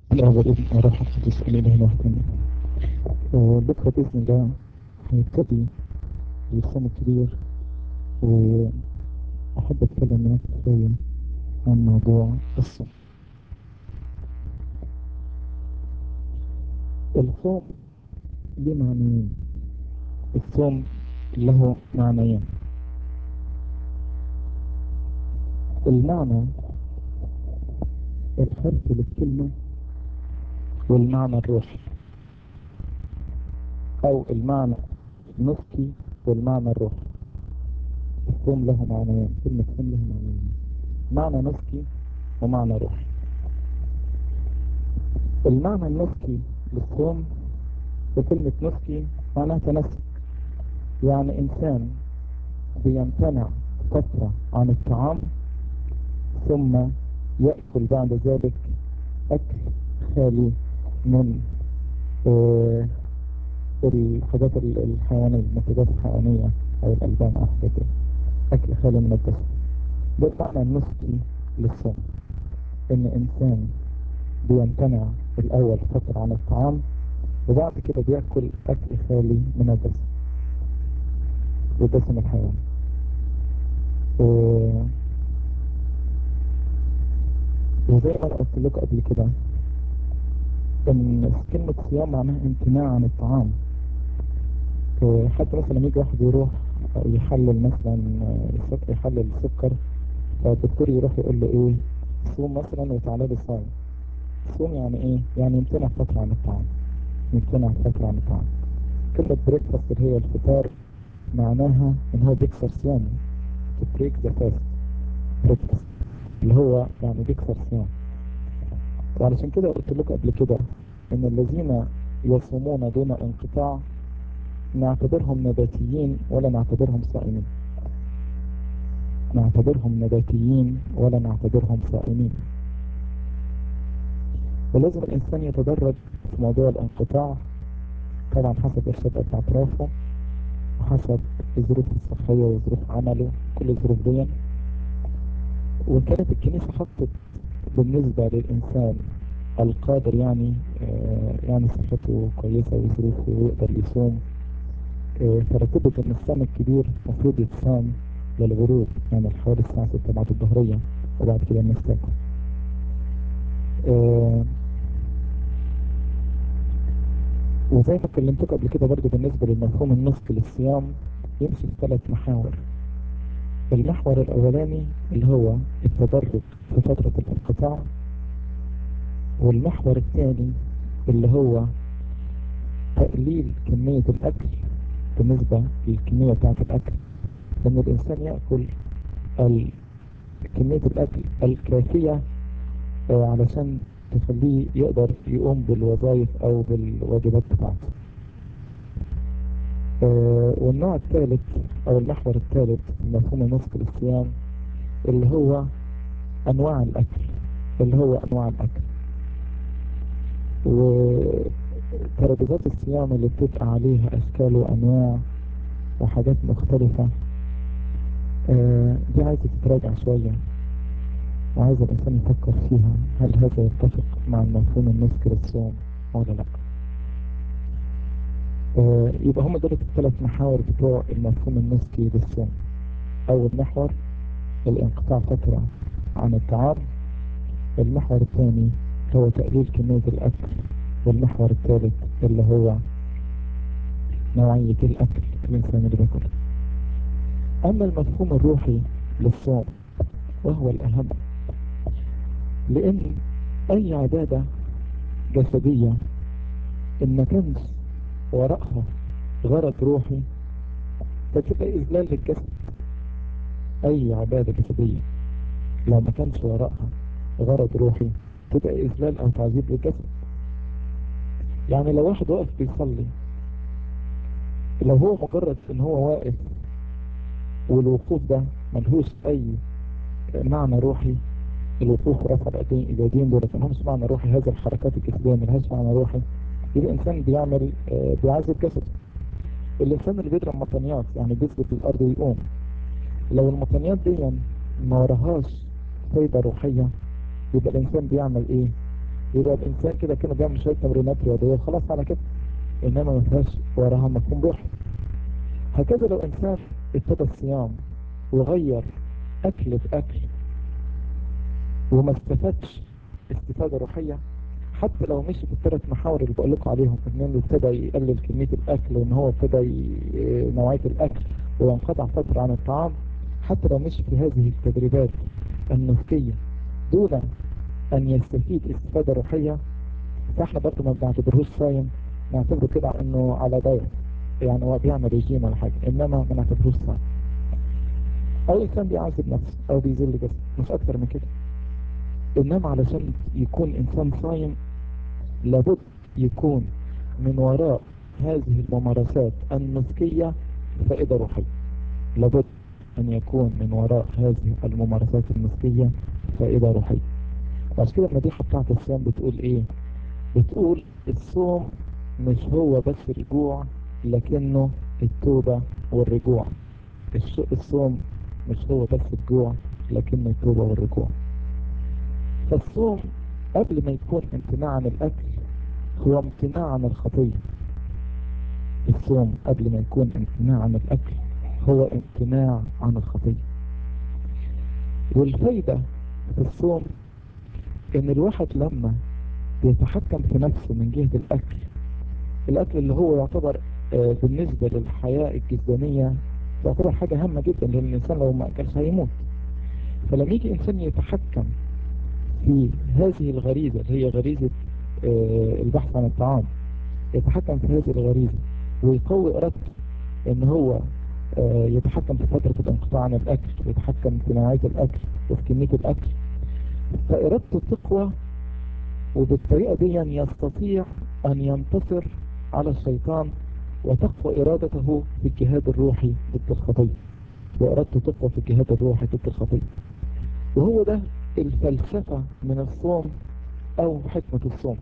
الأب والابن والروح القدس الإله واحد بكرة بإذن الله هيبتدي الصوم الكبير وأحب أتكلم معاك شوية عن موضوع الصوم الصوم ليه معنيين الصوم له معنيين المعنى الحرفي للكلمة والمعنى الروحي او المعنى النسكي والمعنى الروحي الصوم له معنيين كلمة صوم له معنيين معنى نسكي ومعنى روحي المعنى النسكي للصوم وكلمة نسكي معناها تنسك يعني انسان بيمتنع فترة عن الطعام ثم يأكل بعد ذلك أكل خالي من آه الحاجات الحيوانية المنتجات الحيوانية أو الألبان أو حاجات أكل خالي من الدسم ده المعنى النسكي للصوم إن إنسان بيمتنع في الأول فترة عن الطعام وبعد كده بياكل أكل خالي من الدسم والدسم الحيواني آه وزي ما انا قلت لكم قبل كده ان كلمة صيام معناها امتناع عن الطعام حتى مثلا لما يجي واحد يروح يحلل مثلا السكر يحلل السكر فالدكتور يروح يقول له ايه صوم مثلا وتعالى لي صايم صوم يعني ايه يعني يمتنع فترة عن الطعام يمتنع فترة عن الطعام كلمة بريكفاست اللي هي الفطار معناها ان هو بيكسر صيامه to break the fast breakfast اللي هو يعني بيكسر صيام وعلشان كده قلت لكم قبل كده ان الذين يصومون دون انقطاع نعتبرهم نباتيين ولا نعتبرهم صائمين نعتبرهم نباتيين ولا نعتبرهم صائمين ولازم الانسان يتدرج في موضوع الانقطاع طبعا حسب ارشاد اطرافه وحسب الظروف الصحية وظروف عمله كل الظروف دي وإن كانت الكنيسة حطت بالنسبة للإنسان القادر يعني آه يعني صحته كويسة وظروفه ويقدر يصوم آه فرتبت إن الصوم الكبير المفروض يتصام للغروب يعني حوالي الساعة 6 بعد الظهرية وبعد كده الناس تاكل آه وزي ما كلمتكم قبل كده برضه بالنسبة للمفهوم النسك للصيام يمشي في ثلاث محاور المحور الأولاني اللي هو التدرج في فترة الانقطاع والمحور الثاني اللي هو تقليل كمية الأكل بالنسبة للكمية بتاعة الأكل إن الإنسان يأكل كمية الأكل الكافية علشان تخليه يقدر يقوم بالوظائف أو بالواجبات بتاعته آه والنوع الثالث او المحور الثالث مفهوم النسك للصيام اللي هو انواع الاكل اللي هو انواع الاكل وترابيزات الصيام اللي بتبقى عليها اشكال وانواع وحاجات مختلفة آه دي عايزة تتراجع شوية وعايز الانسان يفكر فيها هل هذا يتفق مع المفهوم النسك للصوم ولا لا آه يبقى هم دول الثلاث محاور بتوع المفهوم النسكي للصوم اول محور الانقطاع فترة عن الطعام المحور الثاني هو تقليل كمية الاكل والمحور الثالث اللي هو نوعية الاكل الانسان اللي بياكله اما المفهوم الروحي للصوم وهو الاهم لان اي عبادة جسدية ان ما كانش وراءها غرض روحي فتبقى إذلال للجسد أي عبادة جسدية لو ما كانش وراءها غرض روحي تبقى إذلال أو تعذيب للجسد يعني لو واحد واقف بيصلي لو هو مجرد ان هو واقف والوقوف ده ملهوش أي معنى روحي الوقوف رفع الأيدين دول ما همش معنى روحي هذه الحركات الجسدية ملهاش معنى روحي يبقى الانسان بيعمل آه بيعذب جسده الانسان اللي بيضرب مطنيات يعني بيثبت الارض ويقوم لو المطنيات دي ما وراهاش فايدة روحية يبقى الانسان بيعمل ايه يبقى الانسان كده كانه بيعمل شويه تمرينات رياضيه وخلاص على كده انما ما فيهاش وراها مفهوم روحي هكذا لو انسان ابتدى الصيام وغير اكل باكل وما استفادش استفاده روحيه حتى لو مشي في الثلاث محاور اللي بقول لكم عليهم انه ابتدى يقلل كميه الاكل وان هو ابتدى ي- نوعيه الاكل وينقطع فتره عن الطعام حتى لو مشي في هذه التدريبات النسكيه دون ان يستفيد استفاده روحيه فاحنا برضه ما بنعتبرهوش صايم نعتبره كده انه على دايت يعني هو بيعمل ريجيم ولا حاجه انما ما نعتبروش صايم او انسان بيعذب نفسه او بيذل جسمه مش اكتر من كده انما علشان يكون انسان صايم لابد يكون من وراء هذه الممارسات النسكية فائدة روحية لابد أن يكون من وراء هذه الممارسات النسكية فائدة روحية عشان كده المديحة بتاعت الصيام بتقول إيه بتقول الصوم مش هو بس الجوع لكنه التوبة والرجوع الش- الصوم مش هو بس الجوع لكنه التوبة والرجوع فالصوم قبل ما يكون امتناع عن الأكل هو امتناع عن الخطية الصوم قبل ما يكون امتناع عن الأكل هو امتناع عن الخطية والفايدة في الصوم ان الواحد لما يتحكم في نفسه من جهة الأكل الأكل اللي هو يعتبر آه، بالنسبة للحياة الجسدانية تعتبر حاجة هامة جدا لأن الإنسان لو ما أكلش هيموت فلما يجي إنسان يتحكم في هذه الغريزة اللي هي غريزة آه، البحث عن الطعام يتحكم في هذه الغريزة ويقوي إرادته إن هو آه، يتحكم في فترة الانقطاع عن الأكل ويتحكم في نوعية الأكل وفي كمية الأكل فإرادته تقوى وبالطريقة دي يستطيع أن ينتصر على الشيطان وتقوى إرادته في الجهاد الروحي ضد الخطية وإرادته تقوى في الجهاد الروحي ضد الخطية وهو ده الفلسفة من الصوم أو حكمة الصوم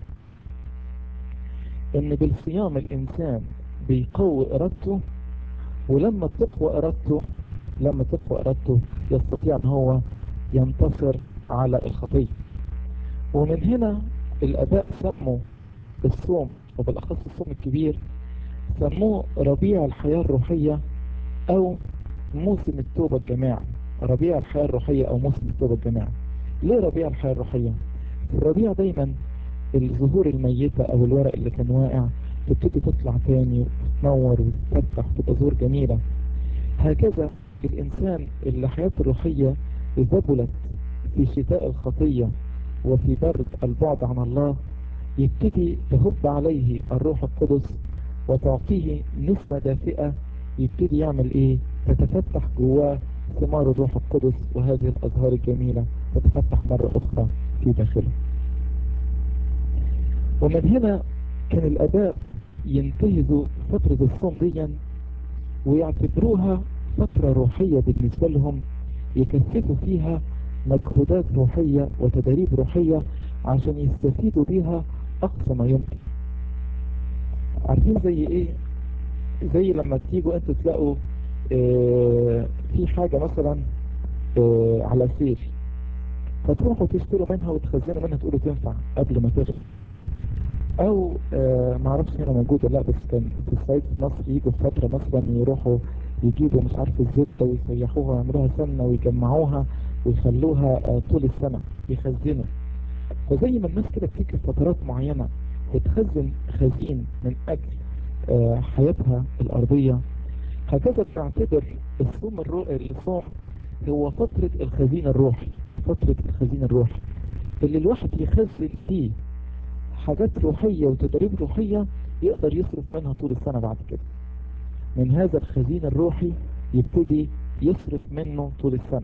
إن بالصيام الإنسان بيقوي إرادته ولما تقوى إرادته لما تقوى إرادته يستطيع أن هو ينتصر على الخطية ومن هنا الآباء سموا الصوم وبالأخص الصوم الكبير سموه ربيع الحياة الروحية أو موسم التوبة الجماعي ربيع الحياة الروحية أو موسم التوبة الجماعي ليه ربيع الحياة الروحية؟ في الربيع دايما الزهور الميتة أو الورق اللي كان واقع تبتدي تطلع تاني وتنور وتفتح وتبقى زهور جميلة هكذا الإنسان اللي حياته الروحية ذبلت في شتاء الخطية وفي برد البعد عن الله يبتدي تهب عليه الروح القدس وتعطيه نسمة دافئة يبتدي يعمل ايه تتفتح جواه ثمار الروح القدس وهذه الأزهار الجميلة تتفتح مرة أخرى في داخله ومن هنا كان الآباء ينتهزوا فترة الصوم ديا ويعتبروها فترة روحية بالنسبة لهم يكثفوا فيها مجهودات روحية وتدريب روحية عشان يستفيدوا بيها أقصى ما يمكن عارفين زي إيه؟ زي لما تيجوا أنتوا تلاقوا آه في حاجة مثلا آه على سيل فتروحوا تشتروا منها وتخزنوا منها تقولوا تنفع قبل ما تغلى او آه معرفش هنا موجود ولا لا بس كان في الصعيد في مصر يجوا في فترة مثلا يروحوا يجيبوا مش عارف الزبدة ويسيحوها ويعملوها سمنة ويجمعوها ويخلوها آه طول السنة يخزنوا فزي ما الناس كده بتيجي في فترات معينة بتخزن خزين من اجل آه حياتها الارضية هكذا بنعتبر الصوم الرو... الصوم هو فترة الخزين الروحي فترة الخزين الروحي اللي الواحد يخزن فيه حاجات روحية وتدريب روحية يقدر يصرف منها طول السنة بعد كده من هذا الخزين الروحي يبتدي يصرف منه طول السنة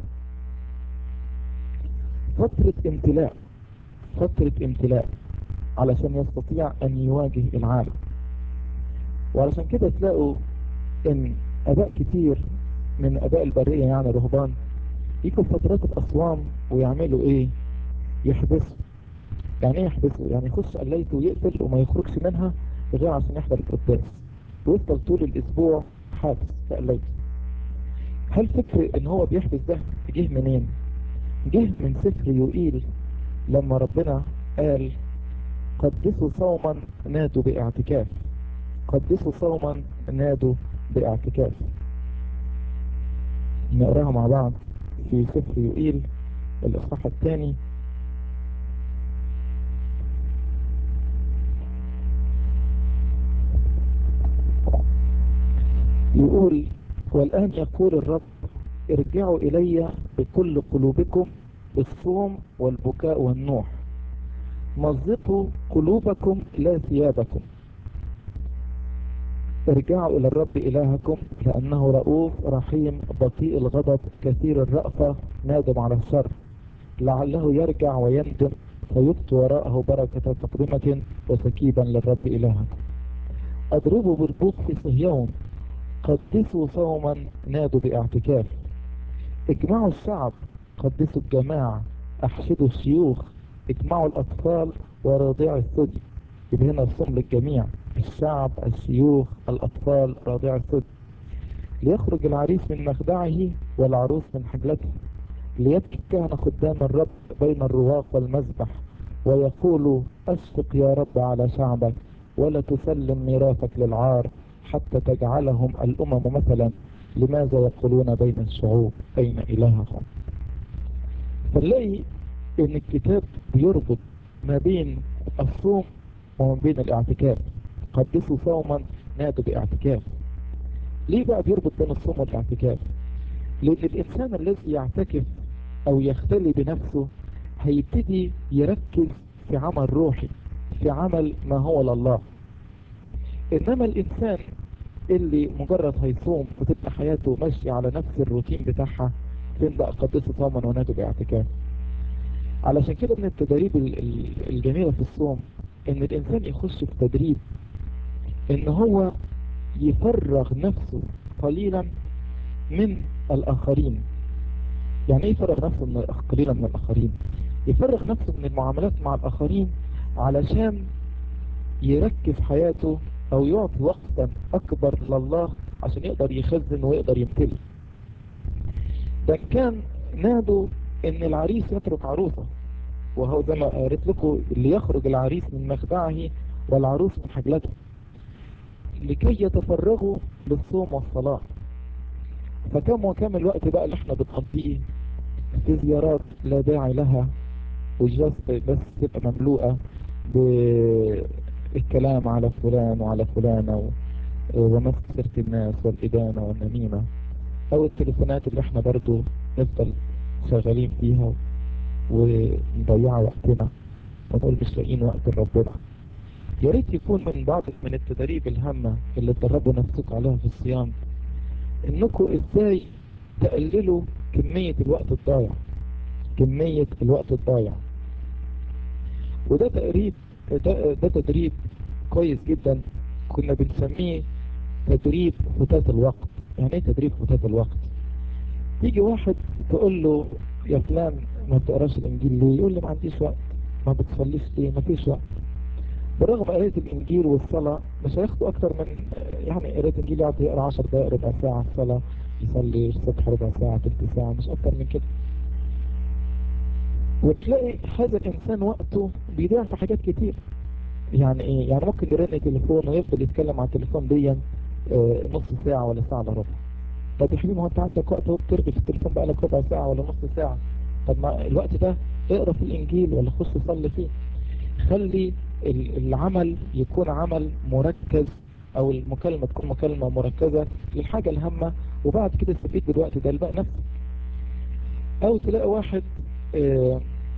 فترة امتلاء فترة امتلاء علشان يستطيع ان يواجه العالم وعلشان كده تلاقوا ان اباء كتير من اباء البرية يعني رهبان يجوا فترات الاصوام ويعملوا ايه يحبسوا يعني ايه يحبسه يعني يخش قليته ويقفل وما يخرجش منها غير عشان يحضر القداس ويفضل طول الاسبوع حابس في قليته هل فكر ان هو بيحبس ده جه منين جه من سفر يوئيل لما ربنا قال قدسوا صوما نادوا باعتكاف قدسوا صوما نادوا باعتكاف نقراها مع بعض في سفر يوئيل الإصحاح الثاني يقول والآن يقول الرب ارجعوا إلي بكل قلوبكم بالصوم والبكاء والنوح مزقوا قلوبكم لا ثيابكم ارجعوا إلى الرب إلهكم لأنه رؤوف رحيم بطيء الغضب كثير الرأفة نادم على الشر لعله يرجع ويندم فيبقي وراءه بركة تقدمة وسكيبا للرب إلهكم اضربوا بالبوق في صهيون قدسوا صوما نادوا باعتكاف اجمعوا الشعب قدسوا الجماعة احشدوا الشيوخ اجمعوا الاطفال ورضيع الثدي يبقى هنا الصوم للجميع الشعب الشيوخ الاطفال رضيع الثدي ليخرج العريس من مخدعه والعروس من حجلته ليبكي الكهنة خدام الرب بين الرواق والمذبح ويقولوا اشفق يا رب على شعبك ولا تسلم ميراثك للعار حتى تجعلهم الأمم مثلا لماذا يقولون بين الشعوب أين إلههم فنلاقي ان الكتاب بيربط ما بين الصوم وما بين الاعتكاف قدسوا صوما نادوا باعتكاف ليه بقى بيربط بين الصوم والاعتكاف لان الانسان الذي يعتكف او يختلي بنفسه هيبتدي يركز في عمل روحي في عمل ما هو لله انما الانسان اللي مجرد هيصوم وتبقى حياته ماشية على نفس الروتين بتاعها فين بقى قدسه صوما ونادوا باعتكاف علشان كده من التدريب الجميلة في الصوم ان الانسان يخش في تدريب ان هو يفرغ نفسه قليلا من الاخرين يعني ايه يفرغ نفسه من قليلا من الاخرين يفرغ نفسه من المعاملات مع الاخرين علشان يركز حياته او يعطي وقتا اكبر لله عشان يقدر يخزن ويقدر يمتلي ده كان نادوا ان العريس يترك عروسه وهو زي ما قريت لكم اللي يخرج العريس من مخدعه والعروس من حجلته لكي يتفرغوا للصوم والصلاة فكم وكم الوقت بقى اللي احنا بنقضيه في زيارات لا داعي لها وجست بس تبقى مملوءة بالكلام على فلان وعلى فلانة ومسك سيرة الناس والإدانة والنميمة او التليفونات اللي احنا برضو نفضل شغالين فيها ونضيع وقتنا ونقول مش لاقيين وقت لربنا يا ريت يكون من بعض من التدريب الهامة اللي تدربوا نفسكم عليها في الصيام انكم ازاي تقللوا كمية الوقت الضايع كمية الوقت الضايع وده تقريب ده, ده تدريب كويس جدا كنا بنسميه تدريب فتاة الوقت يعني ايه تدريب فتاة الوقت يجي واحد تقول له يا فلان ما بتقراش الانجيل ليه يقول لي ما عنديش وقت ما بتصليش ليه ما فيش وقت برغم قرايه الانجيل والصلاه مش هياخدوا اكتر من يعني قرايه الانجيل يقعد يقرا 10 دقائق ربع ساعه الصلاه يصلي الصبح ربع ساعه ثلث ساعه مش اكتر من كده وتلاقي هذا الانسان وقته بيضيع في حاجات كتير يعني ايه يعني ممكن يرن تليفون ويفضل يتكلم على التليفون دي اه نص ساعه ولا ساعه الا ربع طب يا حبيبي ما انت عندك وقت اهو بترغي في التليفون بقالك ربع ساعه ولا نص ساعه طب ما الوقت ده اقرا في الانجيل ولا خش صلي فيه خلي العمل يكون عمل مركز او المكالمة تكون مكالمة مركزة للحاجة الهامة وبعد كده استفيد بالوقت ده الباقي نفسك او تلاقي واحد اه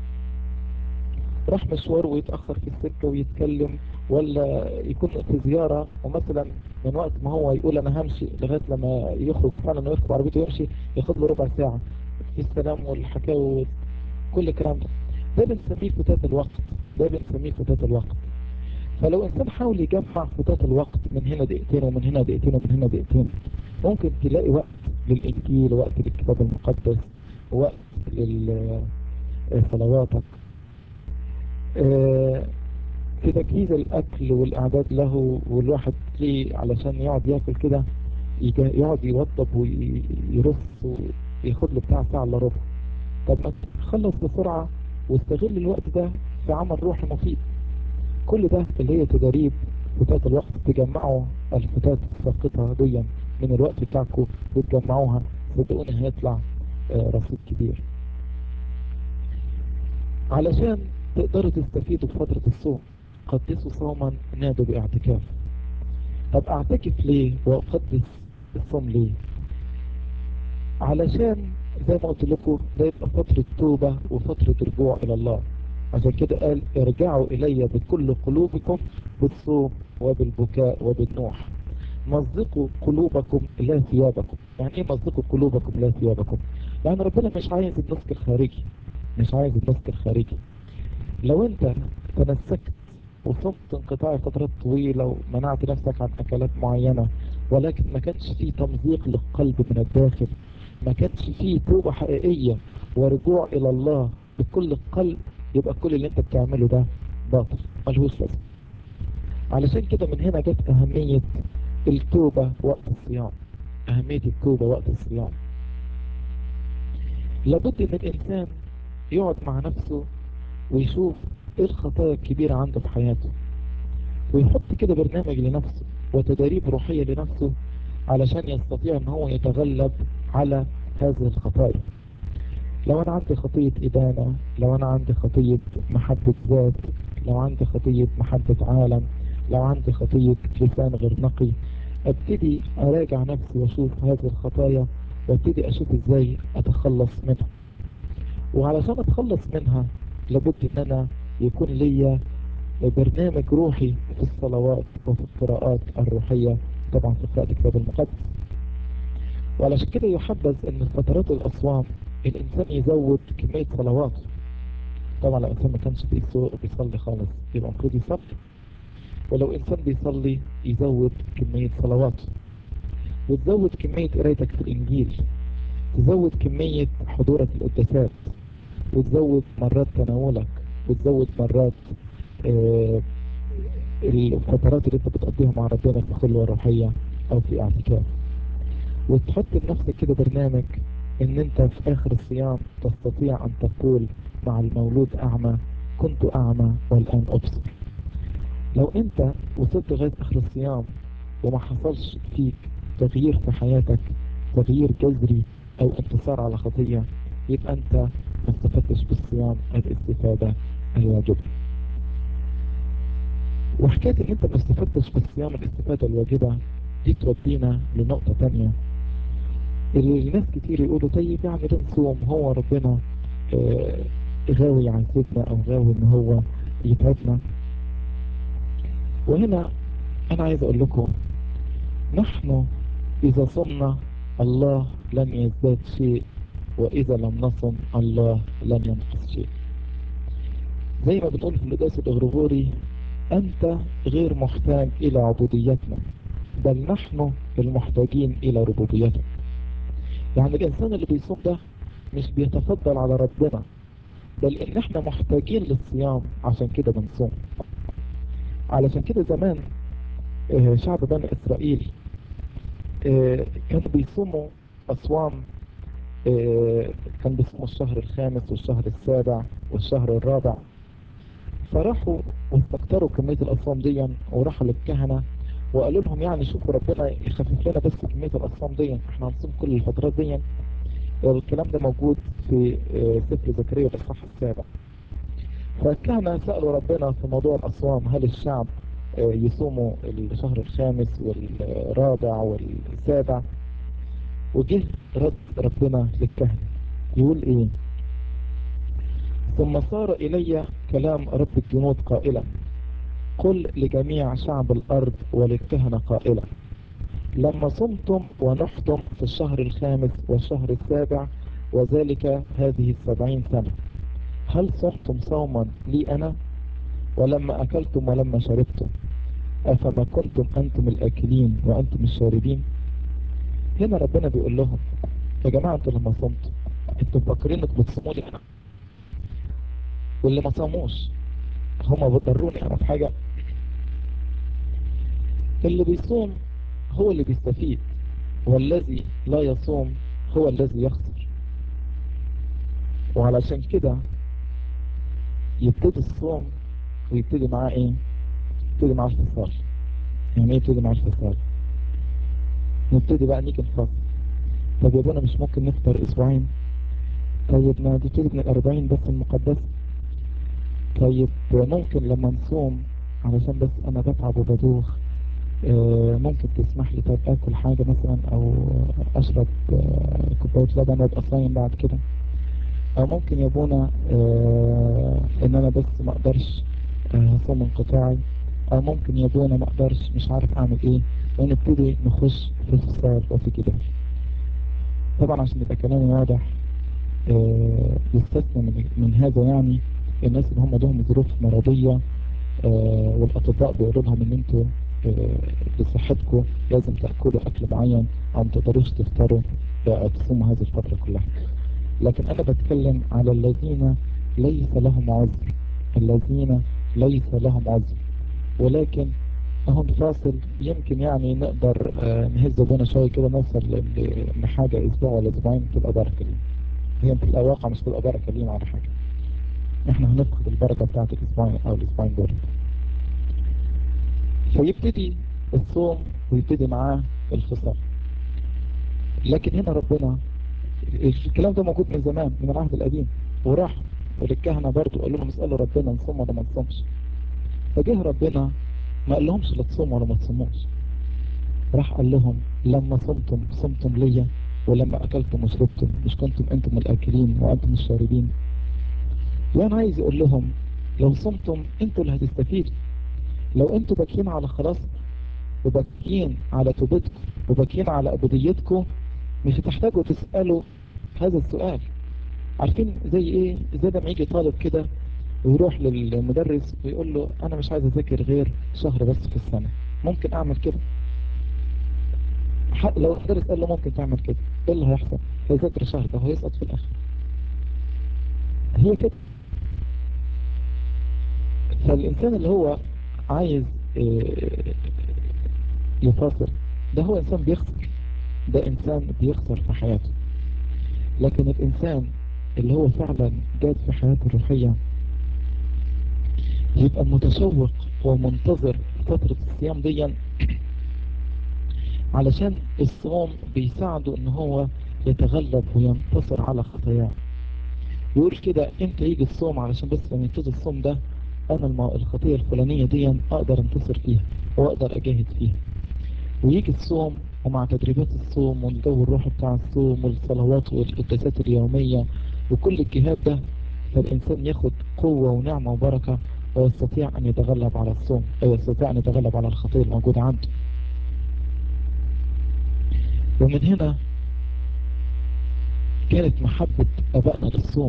راح مشوار ويتأخر في السكة ويتكلم ولا يكون في زيارة ومثلا من وقت ما هو يقول انا همشي لغاية لما يخرج فعلا ويركب عربيته ويمشي ياخد له ربع ساعة في السلام والحكاية وكل الكلام ده ده بنسميه فتاة الوقت ده بنسميه فتاة الوقت فلو انسان حاول يجمع فتاة الوقت من هنا دقيقتين ومن هنا دقيقتين ومن هنا دقيقتين ممكن تلاقي وقت للإنجيل وقت للكتاب المقدس وقت لصلواتك في تجهيز الأكل والإعداد له والواحد ليه علشان يقعد ياكل كده يقعد يوضب ويرص وياخد له بتاع ساعة الا ربع طب ما تخلص بسرعة واستغل الوقت ده في عمل روحي مفيد كل ده اللي هي تدريب فتاة الوقت تجمعوا الفتاة الساقطة دي من الوقت بتاعكم وتجمعوها صدقوني هيطلع آه رصيد كبير علشان تقدروا تستفيدوا في فترة الصوم قدسوا صوما نادوا باعتكاف طب اعتكف ليه واقدس الصوم ليه علشان زي ما قلت لكم ده يبقى فترة توبة وفترة رجوع الى الله عشان كده قال ارجعوا الي بكل قلوبكم بالصوم وبالبكاء وبالنوح مزقوا قلوبكم لا ثيابكم يعني ايه مزقوا قلوبكم لا ثيابكم يعني ربنا مش عايز النسك الخارجي مش عايز النسك الخارجي لو انت تنسكت وصمت انقطاع فترات طويلة ومنعت نفسك عن اكلات معينة ولكن ما كانش فيه تمزيق للقلب من الداخل ما كانش فيه توبة حقيقية ورجوع الى الله بكل القلب يبقى كل اللي انت بتعمله ده باطل ملهوش لازمه علشان كده من هنا جت اهمية التوبة وقت الصيام اهمية التوبة وقت الصيام لابد ان الانسان يقعد مع نفسه ويشوف ايه الخطايا الكبيرة عنده في حياته ويحط كده برنامج لنفسه وتدريب روحية لنفسه علشان يستطيع ان هو يتغلب على هذه الخطايا لو انا عندي خطية ادانة لو انا عندي خطية محبة ذات لو عندي خطية محبة عالم لو عندي خطية لسان غير نقي ابتدي اراجع نفسي واشوف هذه الخطايا وابتدي اشوف ازاي اتخلص منها وعلشان اتخلص منها لابد ان انا يكون ليا برنامج روحي في الصلوات وفي القراءات الروحية طبعا في قراءة الكتاب المقدس وعلشان كده يحبذ ان في فترات الاصوام الانسان يزود كمية صلواته طبعا لو انسان ما كانش بيصلي خالص يبقى المفروض يصلي ولو انسان بيصلي يزود كمية صلواته وتزود كمية قرايتك في الانجيل تزود كمية حضورك القداسات وتزود مرات تناولك وتزود مرات آه الفترات اللي انت بتقضيها مع ربنا في خلوة روحية او في اعتكاف وتحط لنفسك كده برنامج ان انت في اخر الصيام تستطيع ان تقول مع المولود اعمى كنت اعمى والان ابصر لو انت وصلت لغاية اخر الصيام وما حصلش فيك تغيير في حياتك تغيير جذري او انتصار على خطية يبقى انت ما استفدتش بالصيام الاستفادة الواجبة وحكاية ان انت ما استفدتش بالصيام الاستفادة الواجبة دي تودينا لنقطة تانية الناس كتير يقولوا طيب يعني ده نصوم هو ربنا آه غاوي يعذبنا او غاوي ان هو يتعبنا وهنا انا عايز اقول لكم نحن اذا صمنا الله لن يزداد شيء واذا لم نصم الله لن ينقص شيء زي ما بتقول في القداس الغرغوري انت غير محتاج الى عبوديتنا بل نحن المحتاجين الى ربوبيتك يعني الانسان اللي بيصوم ده مش بيتفضل على ربنا بل ان احنا محتاجين للصيام عشان كده بنصوم علشان كده زمان اه شعب بني اسرائيل اه كانوا بيصوموا اصوام اه كان بيصوموا الشهر الخامس والشهر السابع والشهر الرابع فراحوا واستكتروا كمية الاصوام دي وراحوا للكهنة وقالوا لهم يعني شوفوا ربنا يخفف لنا بس كمية الاصوام دي احنا هنصوم كل الفترات دي الكلام ده موجود في سفر زكريا الاصحاح السابع فكان سألوا ربنا في موضوع الأصوام هل الشعب يصوموا الشهر الخامس والرابع والسابع وجه رد ربنا للكهنة يقول ايه ثم صار إلي كلام رب الجنود قائلا قل لجميع شعب الأرض وللكهنة قائلا لما صمتم ونحتم في الشهر الخامس والشهر السابع وذلك هذه السبعين سنة هل صمتم صوما لي أنا ولما أكلتم ولما شربتم أفما كنتم أنتم الآكلين وأنتم الشاربين هنا ربنا بيقول لهم يا جماعة أنتم لما صمتم أنتم فاكرين إنكم بتصوموا لي أنا واللي ما صاموش هما بيضروني أنا في حاجة اللي بيصوم هو اللي بيستفيد والذي لا يصوم هو الذي يخسر وعلشان كده يبتدي الصوم ويبتدي معاه ايه نبتدي مع الفصال يعني ايه نبتدي مع الفصال نبتدي بقى نيجي نفصل طب يا ابونا مش ممكن نفطر اسبوعين طيب ما دي تيجي من الاربعين بس المقدسة طيب ممكن لما نصوم علشان بس انا بتعب وبدوخ آه ممكن تسمح لي طيب اكل حاجة مثلا او اشرب آه كوباية لبن وابقى صايم بعد كده او ممكن يا ابونا آه ان انا بس ما اقدرش هصوم انقطاعي او ممكن يا ابونا ما اقدرش مش عارف اعمل ايه ونبتدي نخش في فصال وفي كده طبعا عشان يبقى كلامي واضح آه يستثنى من, من هذا يعني الناس اللي هم لهم ظروف مرضية آه والاطباء بيقولوا لهم ان انتوا آه لصحتكم لازم تاكلوا اكل معين او ما تقدروش تفطروا تصوموا هذه الفتره كلها لكن انا بتكلم على الذين ليس لهم عذر الذين ليس لهم عذر ولكن اهم فاصل يمكن يعني نقدر آه نهز بنا شويه كده نوصل لحاجه اسبوع ولا اسبوعين تبقى بركه لينا هي بتبقى واقع مش تبقى بركه لينا على حاجه احنا هنفقد البركه بتاعت الاسبوعين او الاسبوعين دول فيبتدي الصوم ويبتدي معاه الخصام لكن هنا ربنا الكلام ده موجود من زمان من العهد القديم وراح وللكهنة برضه قال لهم اسألوا ربنا نصوم ولا ما نصومش فجه ربنا ما قال لهمش لا تصوموا ولا ما تصوموش راح قال لهم لما صمتم صمتم ليا ولما اكلتم وشربتم مش كنتم انتم الاكلين وانتم الشاربين وانا عايز اقول لهم لو صمتم انتوا اللي هتستفيدوا لو انتوا باكين على خلاص وباكين على توبتكم وباكين على عبوديتكم مش هتحتاجوا تسألوا هذا السؤال عارفين زي ايه زي لما يجي طالب كده ويروح للمدرس ويقول له انا مش عايز اذاكر غير شهر بس في السنة ممكن اعمل كده لو المدرس قال له ممكن تعمل كده ايه اللي هيحصل هيذاكر شهر ده هيسقط في الاخر هي كده فالانسان اللي هو عايز يفاصل ده هو انسان بيخسر ده انسان بيخسر في حياته لكن الانسان اللي هو فعلا جاد في حياته الروحية يبقى متشوق ومنتظر فترة الصيام دي علشان الصوم بيساعده ان هو يتغلب وينتصر على خطاياه يقول كده امتى يجي الصوم علشان بس لما يبتدي الصوم ده انا الم... الخطية الفلانية دي اقدر انتصر فيها واقدر اجاهد فيها ويجي الصوم ومع تدريبات الصوم والجو الروحي بتاع الصوم والصلوات والقداسات اليومية وكل الجهاد ده فالإنسان ياخد قوة ونعمة وبركة ويستطيع أن يتغلب على الصوم أو يستطيع أن يتغلب على الخطية الموجودة عنده ومن هنا كانت محبة أبائنا للصوم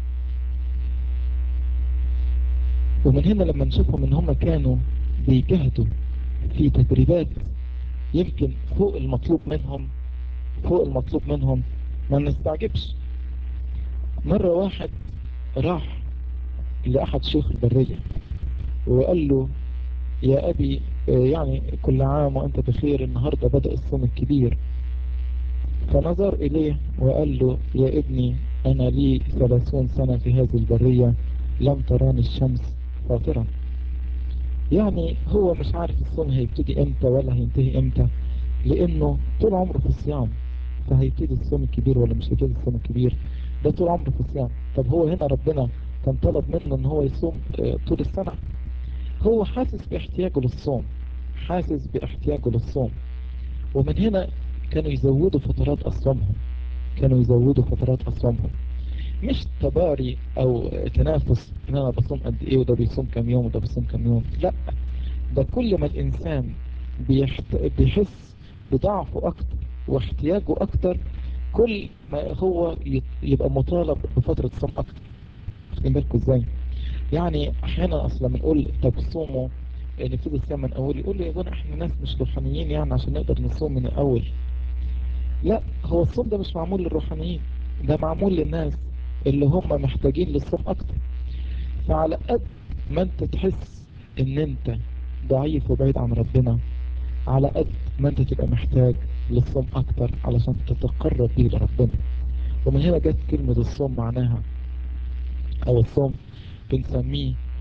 ومن هنا لما نشوفهم ان هم كانوا بيجهدوا في تدريبات يمكن فوق المطلوب منهم فوق المطلوب منهم ما نستعجبش مرة واحد راح لأحد شيوخ البرية وقال له يا أبي يعني كل عام وأنت بخير النهاردة بدأ الصوم الكبير فنظر إليه وقال له يا ابني أنا لي ثلاثون سنة في هذه البرية لم تراني الشمس فاطرة يعني هو مش عارف الصوم هيبتدي امتى ولا هينتهي امتى لانه طول عمره في الصيام فهيبتدي الصوم الكبير ولا مش هيبتدي الصوم الكبير ده طول عمره في الصيام طب هو هنا ربنا كان طلب منه ان هو يصوم طول السنة هو حاسس باحتياجه للصوم حاسس باحتياجه للصوم ومن هنا كانوا يزودوا فترات أصوامهم كانوا يزودوا فترات أصوامهم مش تباري او تنافس ان انا بصوم قد ايه وده بيصوم كام يوم وده بيصوم كام يوم لا ده كل ما الانسان بيحت... بيحس بضعفه اكتر واحتياجه اكتر كل ما هو يبقى مطالب بفترة صوم اكتر واخدين بالكم ازاي يعني احيانا اصلا بنقول طب صوموا نبتدي الصيام من اول يقول لي يا بنا احنا ناس مش روحانيين يعني عشان نقدر نصوم من الاول لا هو الصوم ده مش معمول للروحانيين ده معمول للناس اللي هم محتاجين للصوم اكتر فعلى قد ما انت تحس ان انت ضعيف وبعيد عن ربنا على قد ما انت تبقى محتاج للصوم اكتر علشان تتقرب بيه لربنا ومن هنا جت كلمة الصوم معناها او الصوم بنسميه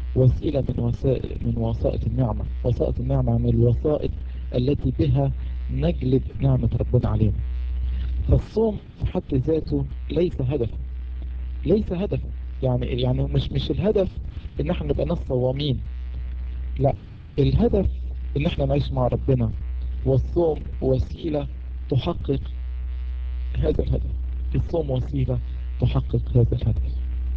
وسيلة من وسائل من وسائط النعمة وسائط النعمة من الوسائط التي بها نجلب نعمة ربنا علينا فالصوم في حد ذاته ليس هدفا ليس هدفا يعني يعني مش مش الهدف ان احنا نبقى ناس صوامين لا الهدف ان احنا نعيش مع ربنا والصوم وسيلة تحقق هذا الهدف الصوم وسيلة تحقق هذا الهدف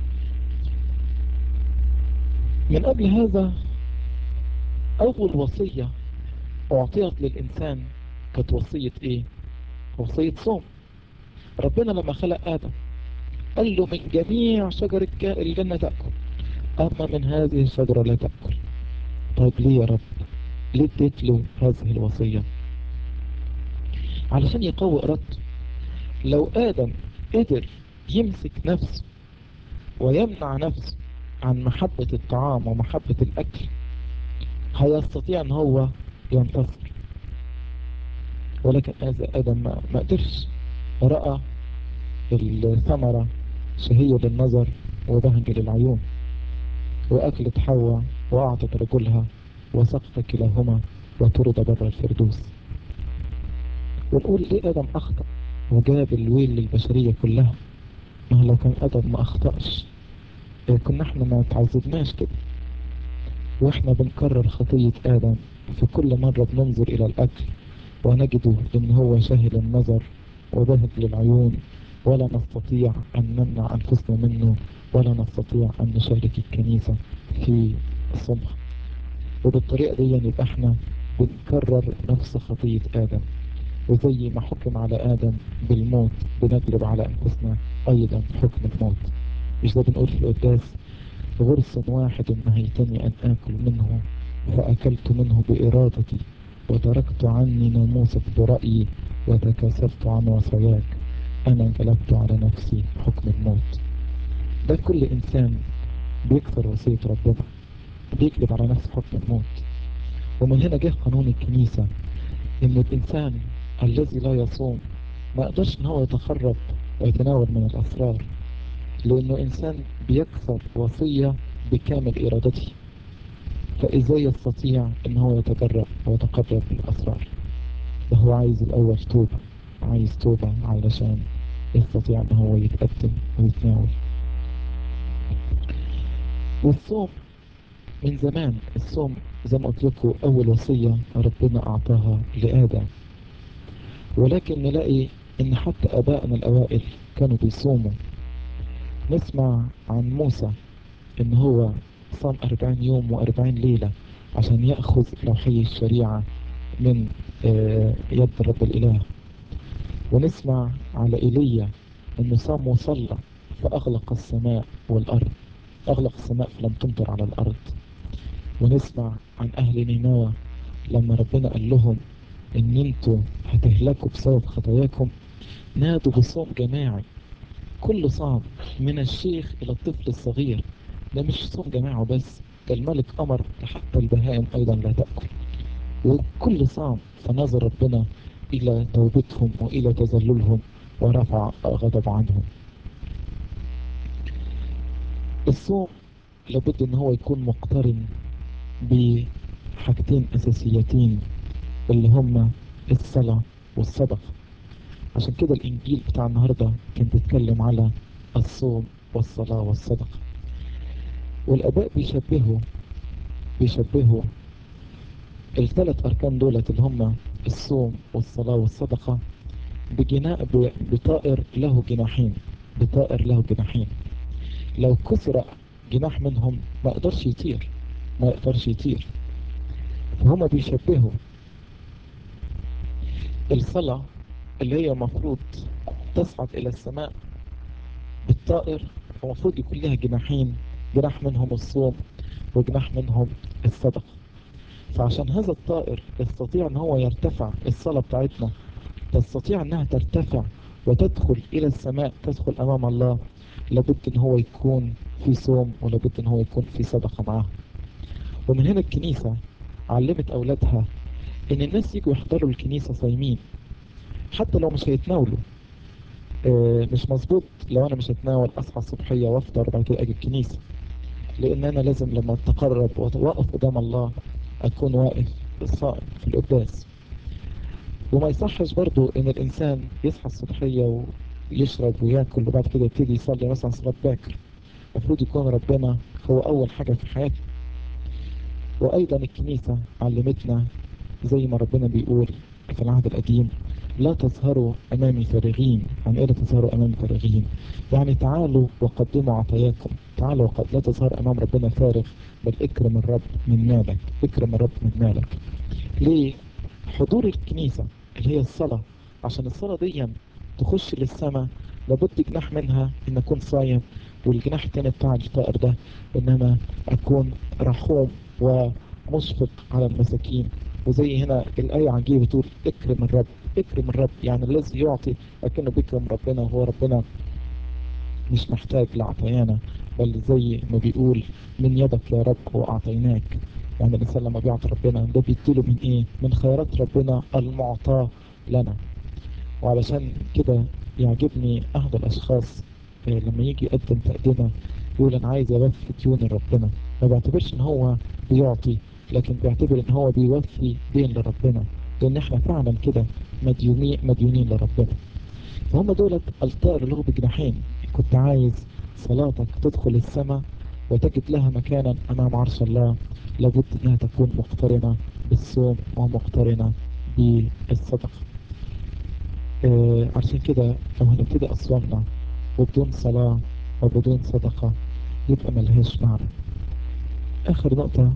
من أجل هذا أول وصية أعطيت للإنسان كانت وصية إيه؟ وصية صوم ربنا لما خلق آدم قال له من جميع شجر الجنة تأكل أما من هذه الشجرة لا تأكل طيب ليه يا رب ليه اديت له هذه الوصية علشان يقوي إرادته لو آدم قدر يمسك نفسه ويمنع نفسه عن محبة الطعام ومحبة الأكل هيستطيع ان هو ينتصر ولكن هذا آدم ما, ما قدرش رأى الثمرة شهية للنظر وبهج للعيون وأكلت حواء وأعطت رجلها وسقط كلاهما وطرد بره الفردوس ونقول ليه آدم أخطأ وجاب الويل للبشرية كلها ما لو كان آدم ما أخطأش كنا احنا ما تعذبناش كده واحنا بنكرر خطية آدم في كل مرة بننظر إلى الأكل ونجده إن هو شاهد النظر وبهج للعيون ولا نستطيع أن نمنع أنفسنا منه ولا نستطيع أن نشارك الكنيسة في الصبح وبالطريقة دي يبقى احنا بنكرر نفس خطية آدم وزي ما حكم على آدم بالموت بنجلب على أنفسنا أيضا حكم الموت مش ده بنقول في القداس غرس واحد نهيتني أن آكل منه فأكلت منه بإرادتي وتركت عني ناموسك برأيي وتكاسلت عن وصاياك أنا انقلبت على نفسي حكم الموت ده كل إنسان بيكسر وصية ربنا بيكذب على نفسه حكم الموت ومن هنا جه قانون الكنيسة إن الإنسان الذي لا يصوم ما يقدرش إن هو يتخرج ويتناول من الأسرار لأنه إنسان بيكسر وصية بكامل إرادته فإزاي يستطيع إن هو يتجرب ويتقرب بالأسرار ده هو عايز الأول توبة عايز توبة علشان يستطيع إن هو يتقدم ويتناول والصوم من زمان الصوم زي ما قلت لكم أول وصية ربنا أعطاها لآدم ولكن نلاقي إن حتى آبائنا الأوائل كانوا بيصوموا نسمع عن موسى إن هو صام أربعين يوم وأربعين ليلة عشان يأخذ لوحي الشريعة من يد رب الإله ونسمع على إيليا إنه صام وصلى فأغلق السماء والأرض أغلق السماء فلم تمطر على الأرض ونسمع عن أهل نينوى لما ربنا قال لهم إن أنتوا هتهلكوا بسبب خطاياكم نادوا بصوم جماعي كل صام من الشيخ إلى الطفل الصغير ده مش صوم جماعي بس ده الملك أمر حتى البهائم أيضا لا تأكل وكل صام فنظر ربنا إلى توبتهم وإلى تذللهم ورفع غضب عنهم الصوم لابد ان هو يكون مقترن بحاجتين اساسيتين اللي هما الصلاة والصدقة عشان كده الانجيل بتاع النهاردة كان بيتكلم على الصوم والصلاة والصدقة والاباء بيشبهوا بيشبهوا الثلاث اركان دولت اللي هما الصوم والصلاة والصدقة بجناء بطائر له جناحين بطائر له جناحين لو كسر جناح منهم ما يقدرش يطير ما يقدرش يطير فهما بيشبهوا الصلاة اللي هي مفروض تصعد إلى السماء بالطائر فمفروض يكون لها جناحين جناح منهم الصوم وجناح منهم الصدقة فعشان هذا الطائر يستطيع ان هو يرتفع الصلاة بتاعتنا تستطيع انها ترتفع وتدخل الى السماء تدخل امام الله لابد ان هو يكون في صوم ولابد ان هو يكون في صدقة معاه ومن هنا الكنيسة علمت اولادها ان الناس يجوا يحضروا الكنيسة صايمين حتى لو مش هيتناولوا اه مش مظبوط لو انا مش هتناول اصحى الصبحية وافطر وبعد كده اجي الكنيسة لان انا لازم لما اتقرب واقف قدام الله اكون واقف صائم في القداس وما يصحش برضو ان الانسان يصحى الصبحية ويشرب وياكل وبعد كده يبتدي يصلي مثلا صلاة باكر المفروض يكون ربنا هو اول حاجة في حياته وايضا الكنيسة علمتنا زي ما ربنا بيقول في العهد القديم لا تظهروا امامي فارغين يعني ايه لا تظهروا امامي فارغين يعني تعالوا وقدموا عطاياكم تعالوا وقد لا تظهر امام ربنا فارغ بل اكرم الرب من مالك اكرم الرب من مالك ليه حضور الكنيسة اللي هي الصلاة عشان الصلاة دي تخش للسماء لابد جناح منها ان اكون صايم والجناح التاني بتاع الفقر ده ان انا اكون رحوم ومشفق على المساكين وزي هنا الآية عجيبة بتقول اكرم الرب اكرم الرب يعني الذي يعطي لكنه بيكرم ربنا وهو ربنا مش محتاج لعطيانا بل زي ما بيقول من يدك يا رب وأعطيناك يعني الإنسان لما بيعطي ربنا ده بيديله من إيه؟ من خيرات ربنا المعطاة لنا وعلشان كده يعجبني أحد الأشخاص لما يجي يقدم تقدمة يقول أنا عايز أوفي ديون ربنا ما بيعتبرش إن هو بيعطي لكن بيعتبر إن هو بيوفي دين لربنا لأن إحنا فعلا كده مديونين مديونين لربنا فهم دولت الطائر اللي هو بجناحين كنت عايز صلاتك تدخل السماء وتجد لها مكانا أمام عرش الله لابد أنها تكون مقترنة بالصوم ومقترنة بالصدقة آه عشان كده لو هنبتدي أصوامنا وبدون صلاة وبدون صدقة يبقى ملهاش معنى آخر نقطة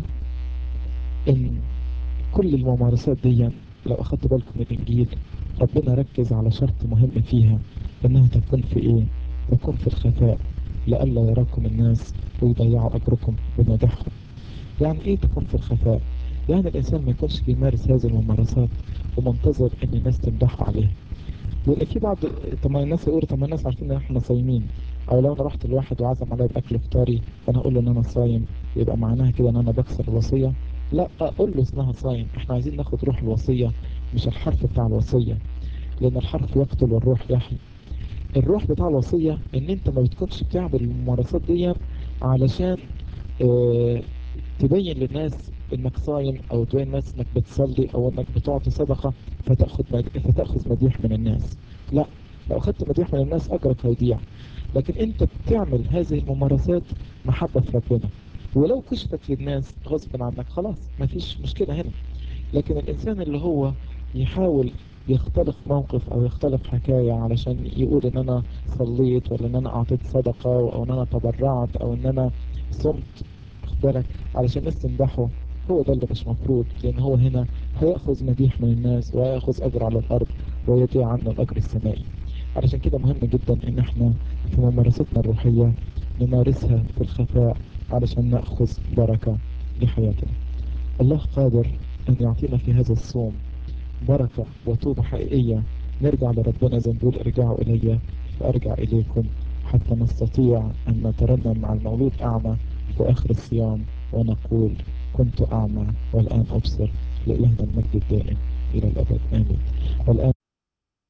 إن كل الممارسات دي لو أخدت بالكم من الإنجيل ربنا ركز على شرط مهم فيها إنها تكون في إيه؟ تكون في الخفاء لئلا يراكم الناس ويضيعوا أجركم بمدحهم يعني إيه تكون في الخفاء؟ يعني الإنسان ما يكونش بيمارس هذه الممارسات ومنتظر إن الناس تمدحه عليها لأن في بعض طب ما الناس يقولوا طب ما الناس عارفين إن إحنا صايمين أو لو أنا رحت لواحد وعزم عليا بأكل فطاري فأنا أقول له إن أنا صايم يبقى معناها كده إن أنا بكسر الوصية لا أقول له اسمها صايم إحنا عايزين ناخد روح الوصية مش الحرف بتاع الوصية لأن الحرف يقتل والروح يحيي الروح بتاع الوصية إن أنت ما بتكونش بتعمل الممارسات دي علشان اه تبين للناس انك صايم او تبين للناس انك بتصلي او انك بتعطي صدقة فتاخد فتاخذ مديح من الناس لا لو اخذت مديح من الناس اجرك هيضيع لكن انت بتعمل هذه الممارسات محبة في ربنا ولو كشفت للناس غصب عنك خلاص مفيش مشكلة هنا لكن الانسان اللي هو يحاول يختلق موقف او يختلق حكاية علشان يقول ان انا صليت ولا ان انا اعطيت صدقة او ان انا تبرعت او ان انا صمت بالك علشان الناس تمدحه هو ده اللي مش مفروض لان هو هنا هياخذ مديح من الناس وهياخذ اجر على الارض ويضيع عنه الاجر السمائي علشان كده مهم جدا ان احنا في ممارستنا الروحية نمارسها في الخفاء علشان ناخذ بركة لحياتنا الله قادر ان يعطينا في هذا الصوم بركة وتوبة حقيقية نرجع لربنا زي ما بيقول ارجعوا الي فارجع اليكم حتى نستطيع ان نترنم مع المولود اعمى في آخر الصيام ونقول كنت أعمى والآن أبصر لإلهنا المجد الدائم إلى الأبد آمين والآن